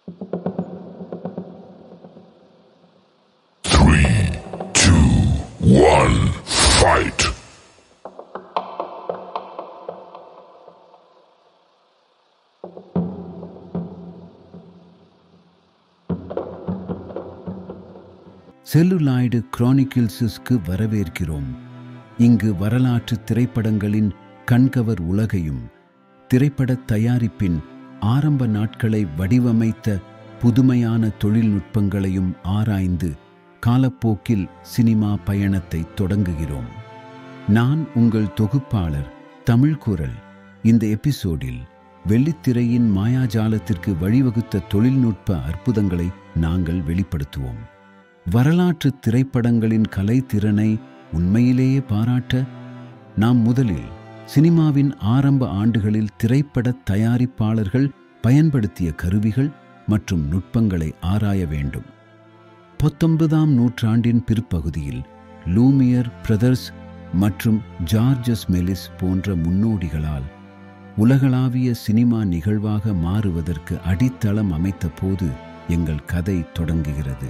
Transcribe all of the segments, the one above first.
Three, two, one, fight! Celluloid குரானிக்கிள்ஸுக்கு வரவேற்கிறோம் இங்கு வரலாற்று திரைப்படங்களின் கண்கவர் உலகையும் திரைப்படத் தயாரிப்பின் ஆரம்ப நாட்களை வடிவமைத்த புதுமையான தொழில்நுட்பங்களையும் ஆராய்ந்து காலப்போக்கில் சினிமா பயணத்தை தொடங்குகிறோம் நான் உங்கள் தொகுப்பாளர் தமிழ் குரல் இந்த எபிசோடில் வெள்ளித்திரையின் மாயாஜாலத்திற்கு வழிவகுத்த தொழில்நுட்ப அற்புதங்களை நாங்கள் வெளிப்படுத்துவோம் வரலாற்று திரைப்படங்களின் கலைத்திறனை உண்மையிலேயே பாராட்ட நாம் முதலில் சினிமாவின் ஆரம்ப ஆண்டுகளில் திரைப்பட தயாரிப்பாளர்கள் பயன்படுத்திய கருவிகள் மற்றும் நுட்பங்களை ஆராய வேண்டும் பத்தொன்பதாம் நூற்றாண்டின் பிற்பகுதியில் லூமியர் பிரதர்ஸ் மற்றும் ஜார்ஜஸ் மெலிஸ் போன்ற முன்னோடிகளால் உலகளாவிய சினிமா நிகழ்வாக மாறுவதற்கு அடித்தளம் அமைத்த போது எங்கள் கதை தொடங்குகிறது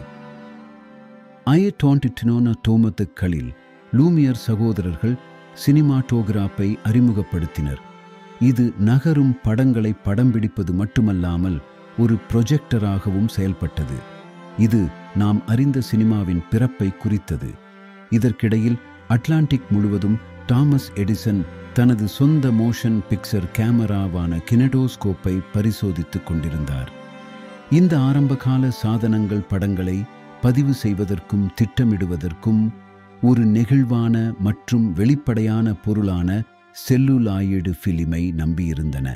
அயட்டோன்டினோன தோமத்துக்களில் லூமியர் சகோதரர்கள் சினிமாட்டோகிராப்பை அறிமுகப்படுத்தினர் இது நகரும் படங்களை படம் பிடிப்பது மட்டுமல்லாமல் ஒரு ப்ரொஜெக்டராகவும் செயல்பட்டது இது நாம் அறிந்த சினிமாவின் பிறப்பை குறித்தது இதற்கிடையில் அட்லாண்டிக் முழுவதும் தாமஸ் எடிசன் தனது சொந்த மோஷன் பிக்சர் கேமராவான கினடோஸ்கோப்பை பரிசோதித்துக் கொண்டிருந்தார் இந்த ஆரம்பகால சாதனங்கள் படங்களை பதிவு செய்வதற்கும் திட்டமிடுவதற்கும் ஒரு நெகிழ்வான மற்றும் வெளிப்படையான பொருளான செல்லுலாயிடு பிலிமை நம்பியிருந்தன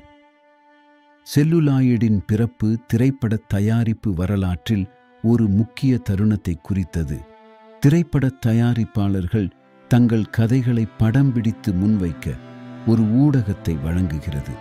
செல்லுலாயிடின் பிறப்பு திரைப்பட தயாரிப்பு வரலாற்றில் ஒரு முக்கிய தருணத்தை குறித்தது திரைப்பட தயாரிப்பாளர்கள் தங்கள் கதைகளை படம் பிடித்து முன்வைக்க ஒரு ஊடகத்தை வழங்குகிறது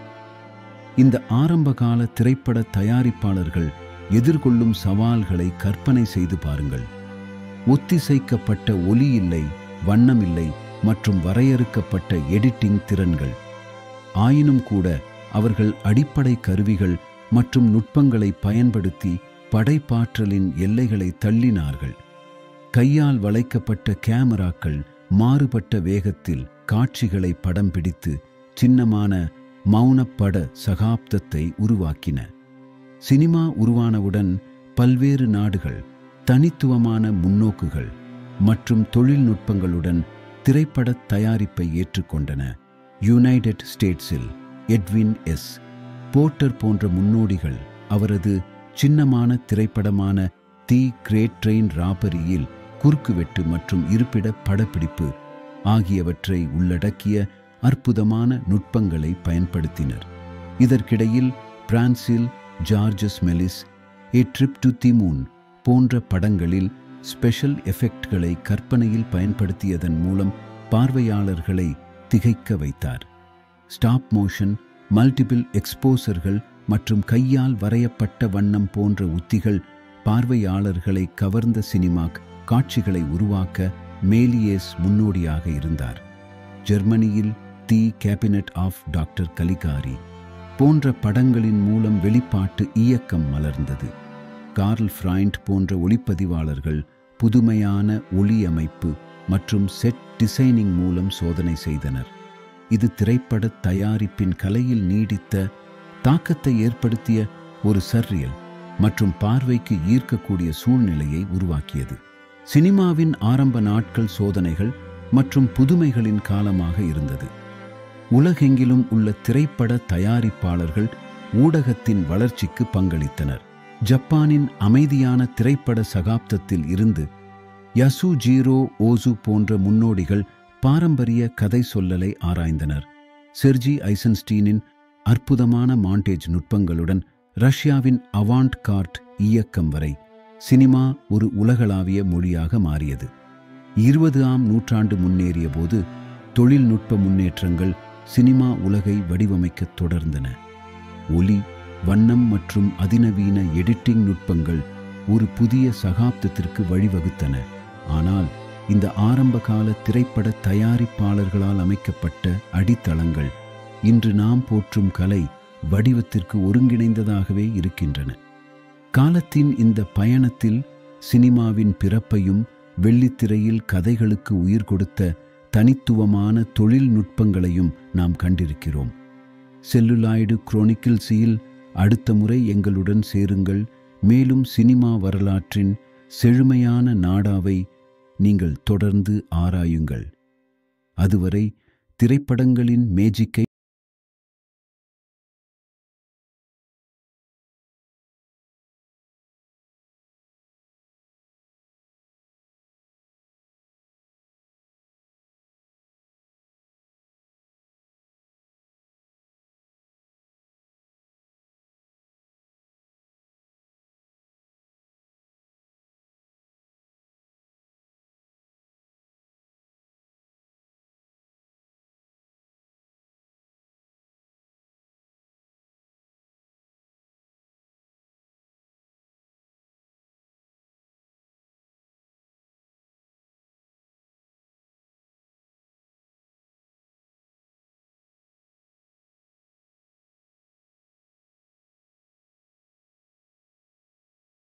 இந்த ஆரம்பகால திரைப்பட தயாரிப்பாளர்கள் எதிர்கொள்ளும் சவால்களை கற்பனை செய்து பாருங்கள் ஒத்திசைக்கப்பட்ட ஒலி இல்லை வண்ணம் இல்லை மற்றும் வரையறுக்கப்பட்ட எடிட்டிங் திறன்கள் ஆயினும் கூட அவர்கள் அடிப்படை கருவிகள் மற்றும் நுட்பங்களை பயன்படுத்தி படைப்பாற்றலின் எல்லைகளை தள்ளினார்கள் கையால் வளைக்கப்பட்ட கேமராக்கள் மாறுபட்ட வேகத்தில் காட்சிகளை படம் பிடித்து சின்னமான மௌனப்பட சகாப்தத்தை உருவாக்கின சினிமா உருவானவுடன் பல்வேறு நாடுகள் தனித்துவமான முன்னோக்குகள் மற்றும் தொழில்நுட்பங்களுடன் திரைப்பட தயாரிப்பை ஏற்றுக்கொண்டன யுனைடெட் ஸ்டேட்ஸில் எட்வின் எஸ் போர்ட்டர் போன்ற முன்னோடிகள் அவரது சின்னமான திரைப்படமான தி கிரேட் ட்ரெயின் ராபரியில் குறுக்குவெட்டு மற்றும் இருப்பிட படப்பிடிப்பு ஆகியவற்றை உள்ளடக்கிய அற்புதமான நுட்பங்களை பயன்படுத்தினர் இதற்கிடையில் பிரான்சில் Georges Melies A trip to the moon போன்ற படங்களில் ஸ்பெஷல் எஃபெக்ட்களை கற்பனையில் பயன்படுத்தியதன் மூலம் பார்வையாளர்களை திகைக்க வைத்தார் ஸ்டாப் மோஷன் மல்டிபிள் எக்ஸ்போசர்கள் மற்றும் கையால் வரையப்பட்ட வண்ணம் போன்ற உத்திகள் பார்வையாளர்களை கவர்ந்த சினிமா காட்சிகளை உருவாக்க மேலியேஸ் முன்னோடியாக இருந்தார் ஜெர்மனியில் the cabinet of doctor Caligari போன்ற படங்களின் மூலம் வெளிப்பாட்டு இயக்கம் மலர்ந்தது கார்ல் ஃப்ரைண்ட் போன்ற ஒளிப்பதிவாளர்கள் புதுமையான ஒளி அமைப்பு மற்றும் செட் டிசைனிங் மூலம் சோதனை செய்தனர் இது திரைப்பட தயாரிப்பின் கலையில் நீடித்த தாக்கத்தை ஏற்படுத்திய ஒரு சர்ரியல் மற்றும் பார்வைக்கு ஈர்க்கக்கூடிய சூழ்நிலையை உருவாக்கியது சினிமாவின் ஆரம்ப நாட்கள் சோதனைகள் மற்றும் புதுமைகளின் காலமாக இருந்தது உலகெங்கிலும் உள்ள திரைப்பட தயாரிப்பாளர்கள் ஊடகத்தின் வளர்ச்சிக்கு பங்களித்தனர் ஜப்பானின் அமைதியான திரைப்பட சகாப்தத்தில் இருந்து யசுஜீரோ ஓசு போன்ற முன்னோடிகள் பாரம்பரிய கதை சொல்லலை ஆராய்ந்தனர் செர்ஜி ஐசன்ஸ்டீனின் அற்புதமான மாண்டேஜ் நுட்பங்களுடன் ரஷ்யாவின் அவாண்ட் கார்ட் இயக்கம் வரை சினிமா ஒரு உலகளாவிய மொழியாக மாறியது இருபது ஆம் நூற்றாண்டு முன்னேறிய போது தொழில்நுட்ப முன்னேற்றங்கள் சினிமா உலகை வடிவமைக்கத் தொடர்ந்தன ஒலி வண்ணம் மற்றும் அதிநவீன எடிட்டிங் நுட்பங்கள் ஒரு புதிய சகாப்தத்திற்கு வழிவகுத்தன ஆனால் இந்த ஆரம்பகால திரைப்பட தயாரிப்பாளர்களால் அமைக்கப்பட்ட அடித்தளங்கள் இன்று நாம் போற்றும் கலை வடிவத்திற்கு ஒருங்கிணைந்ததாகவே இருக்கின்றன காலத்தின் இந்த பயணத்தில் சினிமாவின் பிறப்பையும் வெள்ளித்திரையில் கதைகளுக்கு உயிர் கொடுத்த தனித்துவமான தொழில்நுட்பங்களையும் நாம் கண்டிருக்கிறோம் செல்லுலாய்டு குரோனிக்கிள்ஸில் அடுத்த முறை எங்களுடன் சேருங்கள் மேலும் சினிமா வரலாற்றின் செழுமையான நாடாவை நீங்கள் தொடர்ந்து ஆராயுங்கள் அதுவரை திரைப்படங்களின் மேஜிக்கை